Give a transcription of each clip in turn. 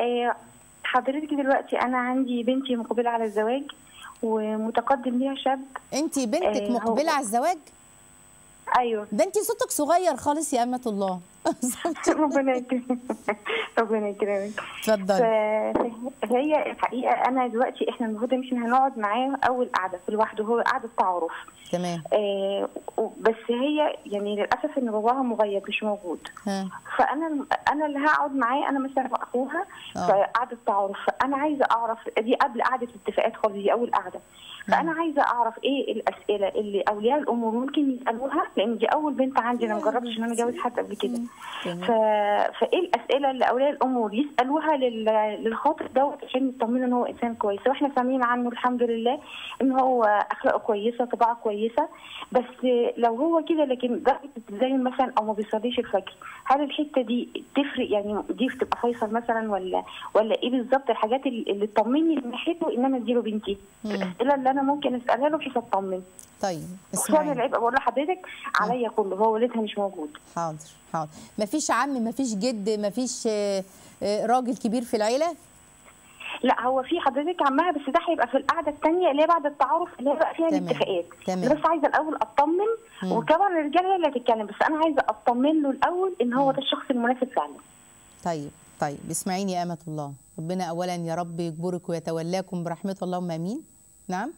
آه، حضرتك دلوقتي انا عندي بنتي مقبله على الزواج ومتقدم ليها شاب انت بنتك آه، هو- مقبله على الزواج ايوه ده انت صوتك صغير خالص يا امه الله ربنا يكرمك ربنا يكرمك اتفضلي ف- فهي الحقيقه انا دلوقتي احنا المفروض مش هنقعد معاه اول قعده في لوحده هو قعده تعارف تمام آه و- بس هي يعني للاسف ان باباها مغيب مش موجود ها فانا انا اللي هقعد معاه انا مثلا واخوها آه. في قعده تعارف فانا عايزه اعرف دي قبل قعده الاتفاقات خالص دي اول قعده فانا عايزه اعرف ايه الاسئله اللي اولياء الامور ممكن يسالوها لان دي اول بنت عندي انا ما جربتش ان انا اتجوز حد قبل كده تمام. ف... فايه الاسئله اللي اولياء الامور يسالوها لل... للخاطب دوت عشان يطمنوا ان هو انسان كويس واحنا سامعين عنه الحمد لله ان هو اخلاقه كويسه طباعه كويسه بس لو هو كده لكن ده زي مثلا او ما بيصليش الفجر هل الحته دي تفرق يعني دي بتبقى فيصل مثلا ولا ولا ايه بالظبط الحاجات اللي اللي تطمني من ناحيته ان انا اديله بنتي الاسئله اللي انا ممكن اسالها له بحيث اطمن طيب خصوصا اسمعي العيب بقول لحضرتك عليا كله هو والدها مش موجود حاضر حاضر مفيش عم مفيش جد مفيش آه، آه، راجل كبير في العيله لا هو في حضرتك عمها بس ده هيبقى في القعده الثانيه اللي هي بعد التعارف اللي هي بقى فيها تمام. الاتفاقات تمام. أنا بس عايزه الاول اطمن مم. وطبعا الرجاله هي اللي هتتكلم بس انا عايزه اطمن له الاول ان هو ده الشخص المناسب فعلا طيب طيب اسمعيني يا أمة الله ربنا أولا يا رب يجبرك ويتولاكم برحمته اللهم آمين نعم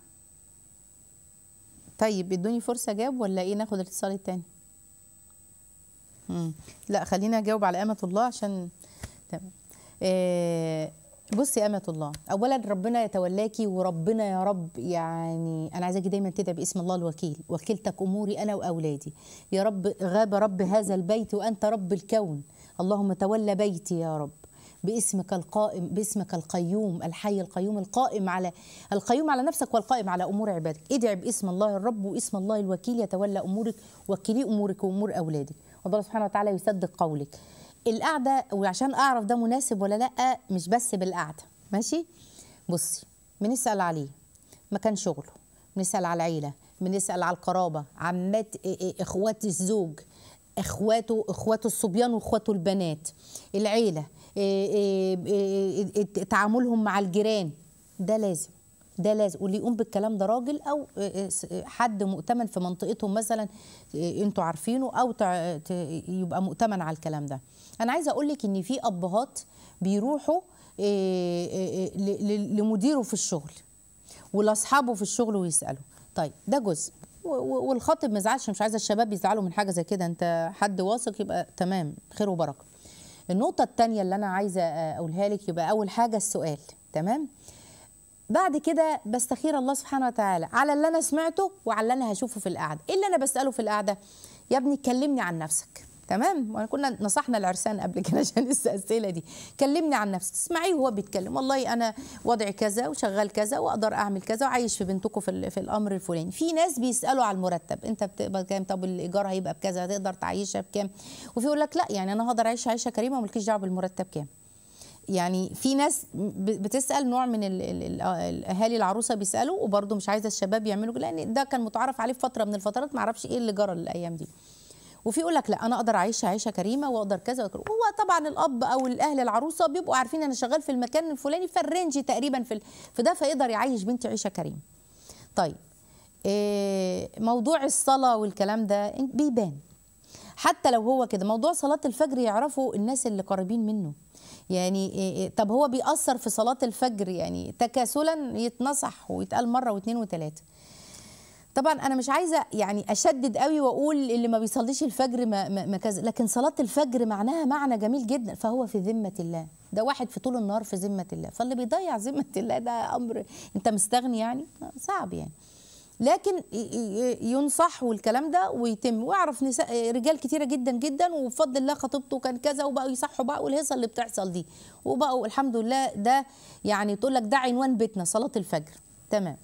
طيب ادوني فرصة أجاوب ولا إيه ناخد الاتصال التاني مم. لا خلينا أجاوب على أمة الله عشان تمام آه بصي يا أمة الله أولا ربنا يتولاكي وربنا يا رب يعني أنا عايزاكي دايما تدعي باسم الله الوكيل وكلتك أموري أنا وأولادي يا رب غاب رب هذا البيت وأنت رب الكون اللهم تولى بيتي يا رب باسمك القائم باسمك القيوم الحي القيوم القائم على القيوم على نفسك والقائم على امور عبادك ادعي باسم الله الرب واسم الله الوكيل يتولى امورك وكلي امورك وامور اولادك والله سبحانه وتعالى يصدق قولك القعده وعشان اعرف ده مناسب ولا لا مش بس بالقعده ماشي بصي بنسال عليه مكان شغله بنسال على العيله بنسال على القرابه عمات إيه إيه اخوات الزوج اخواته اخواته الصبيان واخواته البنات العيله إيه إيه إيه إيه تعاملهم مع الجيران ده لازم ده لازم واللي يقوم بالكلام ده راجل او إيه إيه حد مؤتمن في منطقتهم مثلا إيه انتوا عارفينه او تع- ت- يبقى مؤتمن على الكلام ده انا عايزه اقول لك ان في ابهات بيروحوا إيه إيه ل- ل- لمديره في الشغل ولاصحابه في الشغل ويسالوا طيب ده جزء و- و- والخاطب ما يزعلش مش عايزه الشباب يزعلوا من حاجه زي كده انت حد واثق يبقى تمام خير وبركه النقطه الثانيه اللي انا عايزه اقولها لك يبقى اول حاجه السؤال تمام بعد كده بستخير الله سبحانه وتعالى على اللي انا سمعته وعلى اللي انا هشوفه في القعده ايه اللي انا بساله في القعده يا ابني كلمني عن نفسك تمام وانا كنا نصحنا العرسان قبل كده عشان الاسئله دي كلمني عن نفسك تسمعيه وهو بيتكلم والله انا وضعي كذا وشغال كذا واقدر اعمل كذا وعايش في بنتكم في, ال- في الامر الفلاني في ناس بيسالوا على المرتب انت بتقبض كام طب الايجار هيبقى بكذا هتقدر تعيشها بكام وفي يقول لك لا يعني انا هقدر اعيش عيشه كريمه ومالكيش دعوه بالمرتب كام يعني في ناس ب- بتسال نوع من ال ال ال الاهالي العروسه بيسالوا وبرضه مش عايزه الشباب يعملوا كده، لان ده كان متعارف عليه في فتره من الفترات ما اعرفش ايه اللي جرى الايام دي وفي يقول لك لا انا اقدر اعيش عيشه كريمه واقدر كذا وكذا هو طبعا الاب او الاهل العروسه بيبقوا عارفين انا شغال في المكان الفلاني فالرينج تقريبا في ال- في ده فيقدر يعيش بنتي عيشه كريمه طيب إيه موضوع الصلاه والكلام ده بيبان حتى لو هو كده موضوع صلاة الفجر يعرفوا الناس اللي قريبين منه يعني إيه إيه طب هو بيأثر في صلاة الفجر يعني تكاسلا يتنصح ويتقال مرة واثنين وثلاثة طبعا انا مش عايزه يعني اشدد قوي واقول اللي ما بيصليش الفجر ما, ما, ما كذا لكن صلاه الفجر معناها معنى جميل جدا فهو في ذمه الله ده واحد في طول النهار في ذمه الله فاللي بيضيع ذمه الله ده امر انت مستغني يعني صعب يعني لكن ي- ي- ينصح والكلام ده ويتم واعرف نساء رجال كتيره جدا جدا وبفضل الله خطيبته كان كذا وبقوا يصحوا بقى والهيصه اللي بتحصل دي وبقوا الحمد لله ده يعني تقول لك ده عنوان بيتنا صلاه الفجر تمام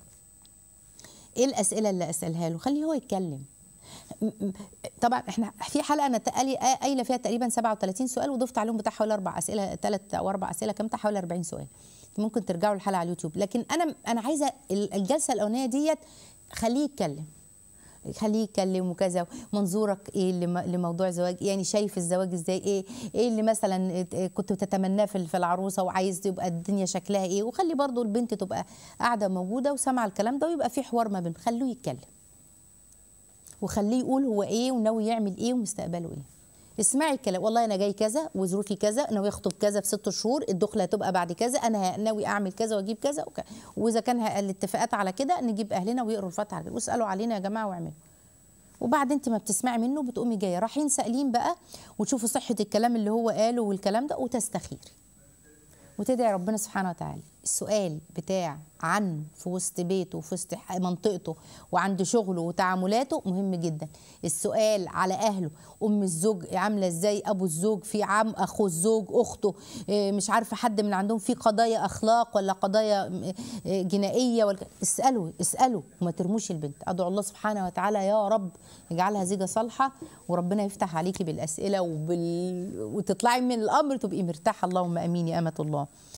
ايه الاسئله اللي اسالها له خليه هو يتكلم م- م- طبعا احنا في حلقه انا قالي قايله فيها تقريبا 37 سؤال وضفت عليهم بتاع حوالي اربع اسئله ثلاث او اربع اسئله كام بتاع حوالي 40 سؤال ممكن ترجعوا الحلقه على اليوتيوب لكن انا انا عايزه ال- الجلسه الاولانيه ديت خليه يتكلم خليه يتكلم وكذا منظورك ايه لم- لموضوع الزواج يعني شايف الزواج ازاي ايه ايه اللي مثلا كنت تتمناه في في العروسه وعايز تبقى الدنيا شكلها ايه وخلي برضو البنت تبقى قاعده موجوده وسامعه الكلام ده ويبقى في حوار ما بينهم خلوه يتكلم وخليه يقول هو ايه وناوي يعمل ايه ومستقبله ايه اسمعي الكلام والله انا جاي كذا وظروفي كذا ناوي اخطب كذا في ست شهور الدخله هتبقى بعد كذا انا ناوي اعمل كذا واجيب كذا وك... واذا كان ه- الاتفاقات على كده نجيب اهلنا ويقروا الفاتحه على كده واسالوا علينا يا جماعه واعملوا وبعد انت ما بتسمعي منه بتقومي جايه رايحين سائلين بقى وتشوفوا صحه الكلام اللي هو قاله والكلام ده وتستخيري وتدعي ربنا سبحانه وتعالى السؤال بتاع عنه في وسط بيته وفي وسط ح- منطقته وعند شغله وتعاملاته مهم جدا السؤال على اهله ام الزوج عامله ازاي ابو الزوج في عم اخو الزوج اخته إيه، مش عارفه حد من عندهم في قضايا اخلاق ولا قضايا م- إيه، جنائيه ولا اسالوا اسالوا وما ترموش البنت ادعو الله سبحانه وتعالى يا رب يجعلها زيجه صالحه وربنا يفتح عليكي بالاسئله وبال... وتطلعي من الامر تبقي مرتاحه اللهم امين يا امه الله